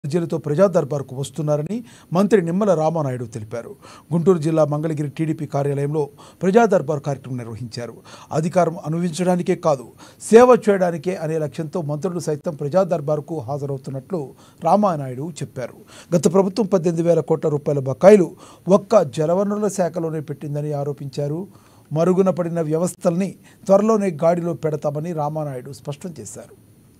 అర్జీలతో ప్రజా దర్బార్కు వస్తున్నారని మంత్రి నిమ్మల రామానాయుడు తెలిపారు గుంటూరు జిల్లా మంగళగిరి టీడీపీ కార్యాలయంలో ప్రజా దర్బార్ కార్యక్రమం నిర్వహించారు అధికారం అనుభవించడానికే కాదు సేవ చేయడానికే అనే లక్ష్యంతో మంత్రులు సైతం ప్రజా దర్బార్కు హాజరవుతున్నట్లు రామానాయుడు చెప్పారు గత ప్రభుత్వం పద్దెనిమిది వేల కోట్ల రూపాయల బకాయిలు ఒక్క జలవనరుల శాఖలోనే పెట్టిందని ఆరోపించారు మరుగున పడిన వ్యవస్థల్ని త్వరలోనే గాడిలో పెడతామని రామానాయుడు స్పష్టం చేశారు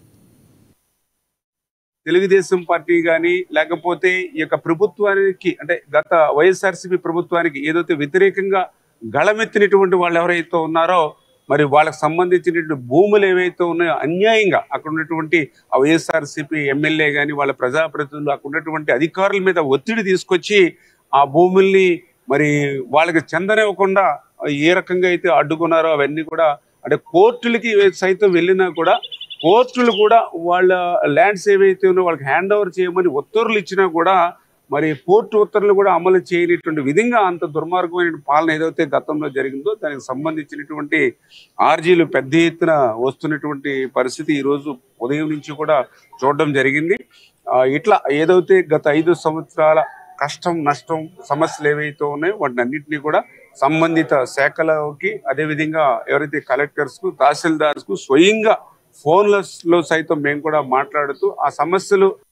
తెలుగుదేశం పార్టీ కానీ లేకపోతే ఈ యొక్క ప్రభుత్వానికి అంటే గత వైఎస్ఆర్సీపీ ప్రభుత్వానికి ఏదైతే వ్యతిరేకంగా గళమెత్తినటువంటి వాళ్ళు ఎవరైతే ఉన్నారో మరి వాళ్ళకి సంబంధించినటువంటి భూములు ఏవైతే ఉన్నాయో అన్యాయంగా అక్కడ ఉన్నటువంటి ఆ వైఎస్ఆర్సీపీ ఎమ్మెల్యే కానీ వాళ్ళ ప్రజాప్రతినిధులు అక్కడ ఉన్నటువంటి అధికారుల మీద ఒత్తిడి తీసుకొచ్చి ఆ భూముల్ని మరి వాళ్ళకి చెందనివ్వకుండా ఏ రకంగా అయితే అడ్డుకున్నారో అవన్నీ కూడా అంటే కోర్టులకి సైతం వెళ్ళినా కూడా కోర్టులు కూడా వాళ్ళ ల్యాండ్స్ ఏవైతే ఉన్నాయో వాళ్ళకి హ్యాండ్ ఓవర్ చేయమని ఉత్తర్వులు ఇచ్చినా కూడా మరి కోర్టు ఉత్తర్వులు కూడా అమలు చేయనటువంటి విధంగా అంత దుర్మార్గమైన పాలన ఏదైతే గతంలో జరిగిందో దానికి సంబంధించినటువంటి ఆర్జీలు పెద్ద ఎత్తున వస్తున్నటువంటి పరిస్థితి ఈ రోజు ఉదయం నుంచి కూడా చూడడం జరిగింది ఆ, ఇట్లా ఏదైతే గత ఐదు సంవత్సరాల కష్టం నష్టం సమస్యలు ఏవైతే ఉన్నాయో వాటిని అన్నింటినీ కూడా సంబంధిత శాఖలకి అదేవిధంగా ఎవరైతే కలెక్టర్స్ కు తహసీల్దార్స్ కు స్వయంగా ఫోన్లలో సైతం మేము కూడా మాట్లాడుతూ ఆ సమస్యలు